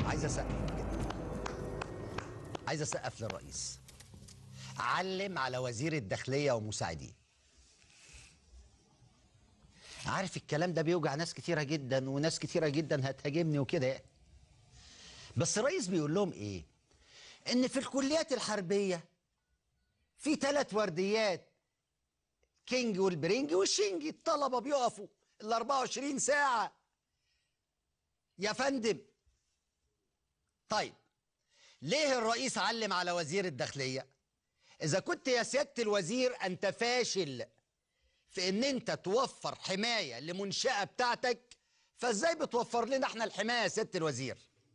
عايز اسقف كده عايز اسقف للرئيس علم على وزير الداخليه ومساعديه عارف الكلام ده بيوجع ناس كتيره جدا وناس كتيره جدا هتهاجمني وكده بس الرئيس بيقول لهم ايه ان في الكليات الحربيه في ثلاث ورديات كينج والبرنج والشنج الطلبه بيقفوا ال 24 ساعه يا فندم طيب ليه الرئيس علم على وزير الداخليه اذا كنت يا سياده الوزير انت فاشل في ان انت توفر حمايه لمنشاه بتاعتك فازاي بتوفر لنا احنا الحمايه يا سياده الوزير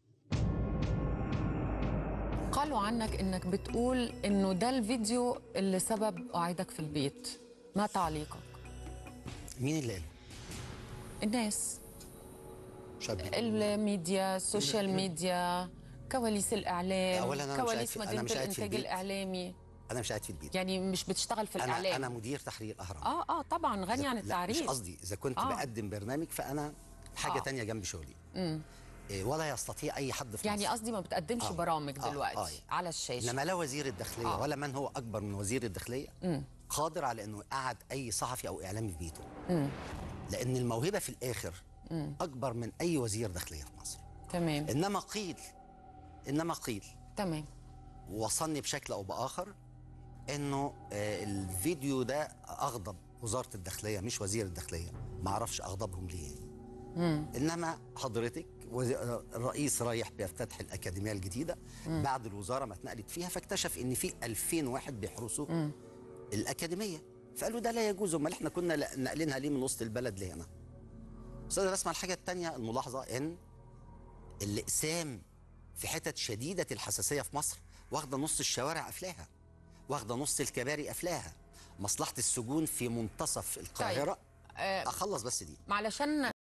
قالوا عنك انك بتقول انه ده الفيديو اللي سبب قعدك في البيت ما تعليقك مين اللي قال الناس شاب الميديا السوشيال ميديا كواليس الاعلام أولاً أنا مش قاعد كواليس في- أنا مدينه مش قاعد في الانتاج البيت. الاعلامي انا مش قاعد في البيت يعني مش بتشتغل في انا الاعلام انا مدير تحرير الاهرام اه اه طبعا غني عن لا التعريف مش قصدي اذا كنت آه. بقدم برنامج فانا حاجه آه. تانية جنب شغلي إيه ولا يستطيع اي حد في يعني مصر قصدي ما بتقدمش آه. برامج آه، دلوقتي آه. على الشاشه انما لا وزير الداخليه آه. ولا من هو اكبر من وزير الداخليه قادر على انه يقعد اي صحفي او اعلامي في بيته لان الموهبه في الاخر اكبر من اي وزير داخليه في مصر تمام انما قيل انما قيل تمام وصلني بشكل او باخر انه آه، الفيديو ده اغضب وزاره الداخليه مش وزير الداخليه ما اعرفش اغضبهم ليه انما حضرتك وزي- الرئيس رايح بيفتتح الاكاديميه الجديده بعد الوزاره ما اتنقلت فيها فاكتشف ان في 2000 واحد بيحرسوا الاكاديميه فقالوا ده لا يجوز امال احنا كنا لا- ناقلينها ليه من وسط البلد لهنا استاذ رسمه الحاجه الثانيه الملاحظه ان الاقسام في حتت شديده الحساسيه في مصر واخده نص الشوارع قافلاها واخده نص الكباري قافلاها مصلحه السجون في منتصف القاهره آه. اخلص بس دي علشان